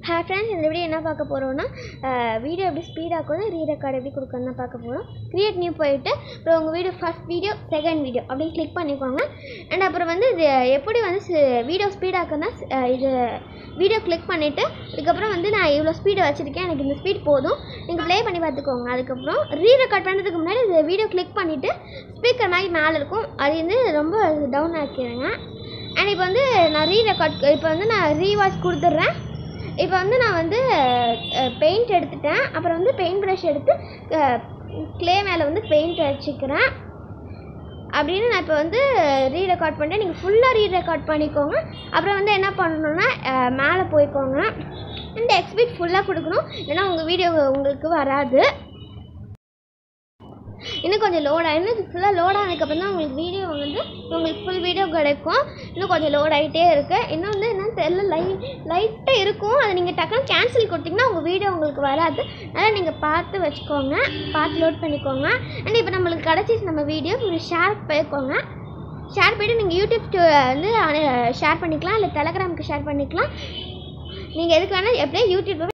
hi friends இந்த video என்ன பார்க்க போகிறோம்னா வீடியோ எப்படி ஸ்பீடாக்கணும் ரீ ரெக்கார்ட் எப்படி கொடுக்கணும் தான் பார்க்க போகிறோம் கிரியேட் நியூ போயிட்டு அப்புறம் உங்கள் video first video second video அப்படின்னு கிளிக் பண்ணிக்கோங்க அண்ட் அப்புறம் வந்து இது எப்படி வந்து வீடியோ ஸ்பீடாக்குன்னா இது வீடியோ கிளிக் பண்ணிவிட்டு அதுக்கப்புறம் வந்து நான் இவ்வளோ ஸ்பீடு வச்சுருக்கேன் எனக்கு இந்த ஸ்பீட் போதும் நீங்கள் ப்ளே பண்ணி பார்த்துக்கோங்க அதுக்கப்புறம் ரீ ரெக்கார்ட் பண்ணுறதுக்கு முன்னாடி இந்த வீடியோ கிளிக் பண்ணிவிட்டு ஸ்பீக்கர் மாதிரி மேலே இருக்கும் அது வந்து ரொம்ப டவுன் ஆக்கிடுங்க அண்ட் இப்போ வந்து நான் ரீ ரெக்கார்ட் இப்போ வந்து நான் ரீவாய்ஸ் கொடுத்துட்றேன் இப்போ வந்து நான் வந்து பெயிண்ட் எடுத்துட்டேன் அப்புறம் வந்து பெயிண்ட் ப்ரஷ் எடுத்து க்ளே மேலே வந்து பெயிண்ட் வச்சுக்கிறேன் அப்படின்னு நான் இப்போ வந்து ரீ ரெக்கார்ட் பண்ணிட்டேன் நீங்கள் ஃபுல்லாக ரீ ரெக்கார்ட் பண்ணிக்கோங்க அப்புறம் வந்து என்ன பண்ணணுன்னா அஹ், மேலே போய்க்கோங்க இந்த எக்ஸ்பீட் ஃபுல்லாக கொடுக்கணும் ஏன்னா உங்கள் வீடியோ உங்களுக்கு வராது இன்னும் கொஞ்சம் லோட் ஆகிடும் இது ஃபுல்லாக லோட் ஆனதுக்கப்புறம் தான் உங்களுக்கு வீடியோ வந்து உங்களுக்கு ஃபுல் வீடியோ கிடைக்கும் இன்னும் கொஞ்சம் லோட் ஆகிட்டே இருக்குது இன்னும் வந்து என்னன்னு தெரியல லை லைட்டாக இருக்கும் அதை நீங்கள் டக்குன்னு கேன்சல் கொடுத்தீங்கன்னா உங்கள் வீடியோ உங்களுக்கு வராது அதனால் நீங்கள் பார்த்து வச்சுக்கோங்க பார்த்து லோட் பண்ணிக்கோங்க அண்ட் இப்போ நம்மளுக்கு கிடச்சிச்சு நம்ம வீடியோ ஒரு ஷேர் போய்க்கோங்க ஷேர் பண்ணிவிட்டு நீங்கள் யூடியூப் to- வந்து ஷேர் பண்ணிக்கலாம் இல்லை டெலகிராமுக்கு ஷேர் பண்ணிக்கலாம் நீங்கள் எதுக்கு வேணால் எப்படியே யூடியூப்